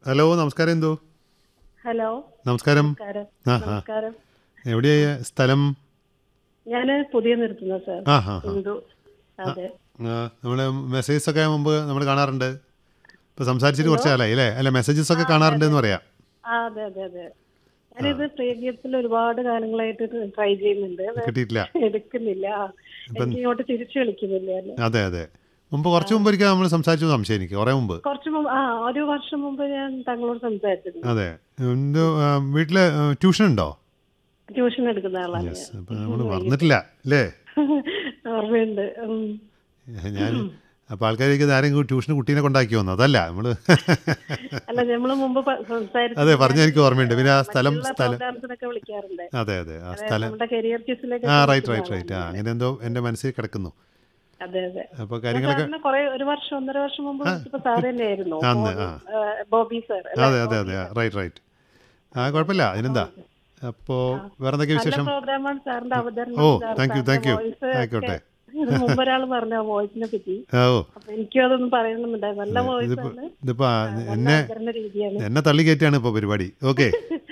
Hello നമസ്കാരം എന്തോ hello നമസ്കാരം നമസ്കാരം ആ ആ നമസ്കാരം എവിടെയാ സ്ഥലം ഞാന് പുതിയ നിർത്തുന്ന സാർ ആ ഹാ ഹാ ഹിന്ദു അതെ നമ്മൾ മെസ്സേജസ് ഒക്കെ മുമ്പ് നമ്മൾ കാണാറുണ്ട് ഇപ്പോൾ സംസാരിച്ചിട്ട് കുറച്ച് കാലമായി അല്ലേ അല്ല മെസ്സേജസ് ഒക്കെ കാണാറുണ്ട് എന്ന് പറയാം ആ അതെ അതെ അതെ ഞാനിത് പ്രീവിയസിൽ ഒരുപാട് കാലങ്ങളായിട്ട് ട്രൈ ചെയ്യുന്നുണ്ട് അത് കിട്ടിയിട്ടില്ല എടുക്കുന്നില്ല ആ, എനിക്ക് ഇങ്ങോട്ട് തിരിച്ചു വിളിക്കുന്നില്ല അല്ലേ അതെ അതെ മുമ്പ് കുറച്ച് മുമ്പ് ഒരിക്കൽ നമ്മൾ സംസാരിച്ചു സംശയം എനിക്ക് കുറേ മുമ്പ് കുറച്ച് മുമ്പ് ആ ഒരു വർഷം മുമ്പ് ഞാൻ താങ്കളോട് സംസാരിച്ചിരുന്നു അതെ എന്തോ വീട്ടിൽ ട്യൂഷൻ ഉണ്ടോ ട്യൂഷൻ എടുക്കുന്ന ആളാണ് യെസ് അപ്പം നമ്മൾ മറന്നിട്ടില്ല അല്ലേ ഞാൻ. ഓർമ്മയുണ്ട് ഉം. ഞാൻ അപ്പോൾ ആൾക്കാർക്ക് ആരെങ്കിലും ട്യൂഷന് കുട്ടീനെ കൊണ്ടാക്കി വന്നു അതല്ല നമ്മൾ അല്ല നമ്മള് മുമ്പ് പ- സംസാരിച്ചു അതെ പറഞ്ഞ എനിക്ക് ഓർമ്മയുണ്ട് പിന്നെ ആ സ്ഥലം സ്ഥലം പ്രോഗ്രാംസിനൊക്കെ വിളിക്കാറുണ്ട് അതെ അതെ ആ സ്ഥലം നമ്മുടെ കരിയർ ക്യൂസിലേക്ക് ആ റൈറ്റ് റൈറ്റ് റൈറ്റ് ആ അങ്ങനെ എന്തോ എൻ്റെ മനസ്സിൽ കിടക്കുന്നു അതെ അതെ അപ്പോൾ കാര്യങ്ങളൊക്കെ സാറിന് കുറെ ഒരു വർഷം ഒന്നര വർഷം മുമ്പ് വിളിച്ചപ്പോ സാറ് തന്നെയായിരുന്നു അന്ന്, ആ. ബോബി സാർ അതെ അതെ അതെ റൈറ്റ് റൈറ്റ് ആ കുഴപ്പമില്ല അതിനെന്താ അപ്പോൾ വേറെ എന്തൊക്കെ നല്ല വിശേഷം പ്രോഗ്രാമാണ് സാറിന്റെ അവതരണം ഓ, സാർ- thank you, സാറിന്റെ thank you. voice ഒക്കെ ആയിക്കോട്ടെ. ഇതിന് മുമ്പ് ഒരാൾ പറഞ്ഞ വോയിസിനെ പറ്റി ആ, ഓ അപ്പൊ എനിക്കും അതൊന്നും പറയണമെന്നുണ്ടായി നല്ല വോയിസ് ഇതിപ്പോൾ ആണ് ഇതിപ്പോൾ എന്നെ അവതരണ രീതിയാണ് എന്നെ തള്ളി കയറ്റിയാണ് ഇപ്പോൾ പരിപാടി ഓക്കെ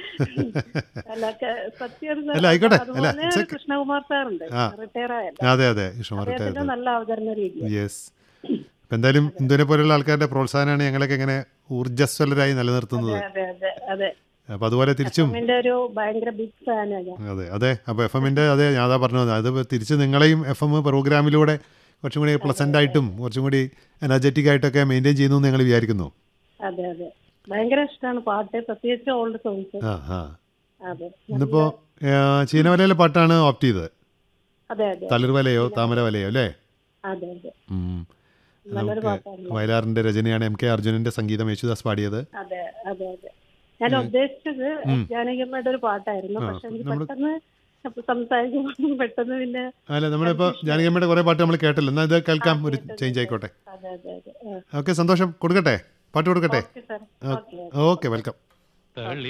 അല്ല ക- സത്യം സാർ. അല്ല, ആയിക്കോട്ടെ. അല്ല, അതുപോലെ it's okay. കൃഷ്ണകുമാർ സാറുണ്ട് ആ. റിട്ടയർ ആയല്ലോ അതെ അതെ ഇഷ്ടമാറട്ടെ അദ്ദേഹത്തിന്റെ നല്ല അവതരണ രീതിയാണ് യെസ് അപ്പം എന്തായാലും ഇന്ദുവിനെ പോലെയുള്ള ആൾക്കാരുടെ പ്രോത്സാഹനമാണ് ഞങ്ങളൊക്കെ ഇങ്ങനെ ഊർജ്ജസ്വലരായി നിലനിർത്തുന്നത് അതെ അതെ അതെ അപ്പോൾ അതുപോലെ തിരിച്ചും എന്റെ ഒരു ഭയങ്കര ബിഗ് ഫാനാണ് ഞാൻ അതെ അതെ അപ്പോൾ എഫ് എമ്മിൻ്റെ അതെ ഞാൻ അതാ പറഞ്ഞത് അത് തിരിച്ച് നിങ്ങളെയും എഫ് എം പ്രോഗ്രാമിലൂടെ കുറച്ചും കൂടി പ്ലസൻ്റ് ആയിട്ടും കുറച്ചും കൂടി എനർജറ്റിക് ആയിട്ടൊക്കെ മെയിൻറ്റെയിൻ ചെയ്യുന്നു എന്ന് ഞങ്ങൾ വിചാരിക്കുന്നു അതെ അതെ ഭയങ്കര ഇഷ്ടമാണ് പാട്ട് പ്രത്യേകിച്ച് ഓൾഡ് സോങ്സ് ആ ആ അതെ ഇന്നിപ്പോൾ ചീനവലയിലെ പാട്ടാണ് ഓപ്റ്റ് ചെയ്തത് അതെ അതെ തളിർവലയോ താമരവലയോ അല്ലേ അതെ അതെ ഉം. നല്ലൊരു നമുക്ക് പാട്ടാണ് വയലാറിൻ്റെ രചനയാണ് എം കെ അർജുനൻ്റെ സംഗീതം യേശുദാസ് പാടിയത് അതെ അതെ അതെ ഞാൻ ഉദ്ദേശിച്ചത് ജാനകിയമ്മയുടെ ഒരു പാട്ടായിരുന്നു പക്ഷെ എനിക്ക് നമ്മള് പെട്ടെന്ന് സംസാരിക്കുമ്പോൾ പെട്ടെന്ന് പിന്നെ അല്ല നമ്മളിപ്പോൾ ജാനകിയമ്മയുടെ കുറേ പാട്ട് നമ്മൾ കേട്ടല്ലോ എന്നാൽ ഇത് കേൾക്കാം ഒരു ചേഞ്ച് ആയിക്കോട്ടെ അതെ അതെ അതെ ഓക്കെ സന്തോഷം കൊടുക്കട്ടെ പാട്ട് കൊടുക്കട്ടെ okay sir okay okay welcome തളി